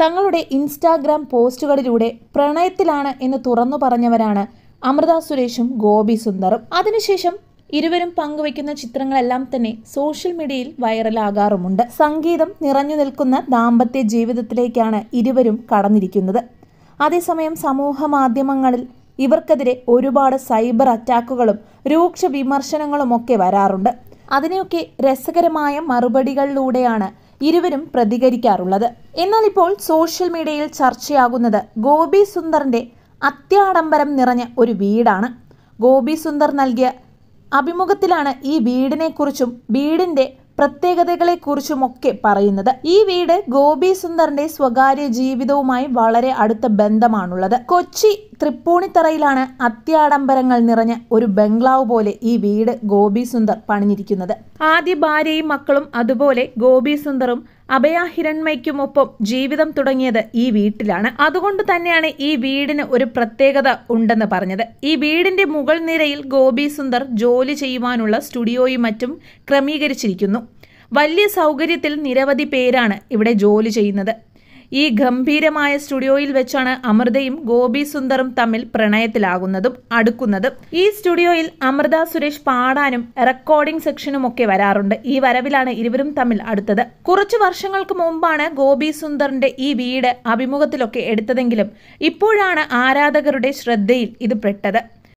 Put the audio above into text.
തങ്ങളുടെ ഇൻസ്റ്റാഗ്രാം പോസ്റ്റുകളിലൂടെ പ്രണയത്തിലാണ് എന്ന് തുറന്നു പറഞ്ഞവരാണ് അമൃത സുരേഷും ഗോപി സുന്ദറും അതിനുശേഷം ഇരുവരും പങ്കുവയ്ക്കുന്ന ചിത്രങ്ങളെല്ലാം തന്നെ സോഷ്യൽ മീഡിയയിൽ വൈറലാകാറുമുണ്ട് സംഗീതം നിറഞ്ഞു നിൽക്കുന്ന ദാമ്പത്യ ജീവിതത്തിലേക്കാണ് ഇരുവരും കടന്നിരിക്കുന്നത് അതേസമയം സമൂഹ മാധ്യമങ്ങളിൽ ഇവർക്കെതിരെ ഒരുപാട് സൈബർ അറ്റാക്കുകളും രൂക്ഷ വിമർശനങ്ങളുമൊക്കെ വരാറുണ്ട് അതിനെയൊക്കെ രസകരമായ മറുപടികളിലൂടെയാണ് ഇരുവരും പ്രതികരിക്കാറുള്ളത് എന്നാൽ ഇപ്പോൾ സോഷ്യൽ മീഡിയയിൽ ചർച്ചയാകുന്നത് ഗോപി സുന്ദറിന്റെ അത്യാഡംബരം നിറഞ്ഞ ഒരു വീടാണ് ഗോപി സുന്ദർ നൽകിയ അഭിമുഖത്തിലാണ് ഈ വീടിനെക്കുറിച്ചും വീടിന്റെ പ്രത്യേകതകളെക്കുറിച്ചുമൊക്കെ പറയുന്നത് ഈ വീട് ഗോപി സുന്ദറിന്റെ സ്വകാര്യ ജീവിതവുമായി വളരെ അടുത്ത ബന്ധമാണുള്ളത് കൊച്ചി തൃപ്പൂണിത്തറയിലാണ് അത്യാഡംബരങ്ങൾ നിറഞ്ഞ ഒരു ബംഗ്ലാവ് പോലെ ഈ വീട് ഗോപി സുന്ദർ പണിഞ്ഞിരിക്കുന്നത് ആദ്യ ഭാര്യയും മക്കളും അതുപോലെ ഗോപി സുന്ദറും അഭയ ഹിരൺമയ്ക്കുമൊപ്പം ജീവിതം തുടങ്ങിയത് ഈ വീട്ടിലാണ് അതുകൊണ്ട് തന്നെയാണ് ഈ വീടിന് ഒരു പ്രത്യേകത ഉണ്ടെന്ന് പറഞ്ഞത് ഈ വീടിന്റെ മുകൾ നിരയിൽ ഗോപി സുന്ദർ ജോലി ചെയ്യുവാനുള്ള സ്റ്റുഡിയോയും മറ്റും ക്രമീകരിച്ചിരിക്കുന്നു വലിയ സൗകര്യത്തിൽ നിരവധി പേരാണ് ഇവിടെ ജോലി ചെയ്യുന്നത് ഈ ഗംഭീരമായ സ്റ്റുഡിയോയിൽ വെച്ചാണ് അമൃതയും ഗോപി സുന്ദറും തമ്മിൽ പ്രണയത്തിലാകുന്നതും അടുക്കുന്നതും ഈ സ്റ്റുഡിയോയിൽ അമൃത സുരേഷ് പാടാനും റെക്കോർഡിംഗ് സെക്ഷനും ഒക്കെ വരാറുണ്ട് ഈ വരവിലാണ് ഇരുവരും തമ്മിൽ അടുത്തത് കുറച്ചു വർഷങ്ങൾക്ക് മുമ്പാണ് ഗോപി സുന്ദറിന്റെ ഈ വീട് അഭിമുഖത്തിലൊക്കെ എടുത്തതെങ്കിലും ഇപ്പോഴാണ് ആരാധകരുടെ ശ്രദ്ധയിൽ ഇത് പെട്ടത്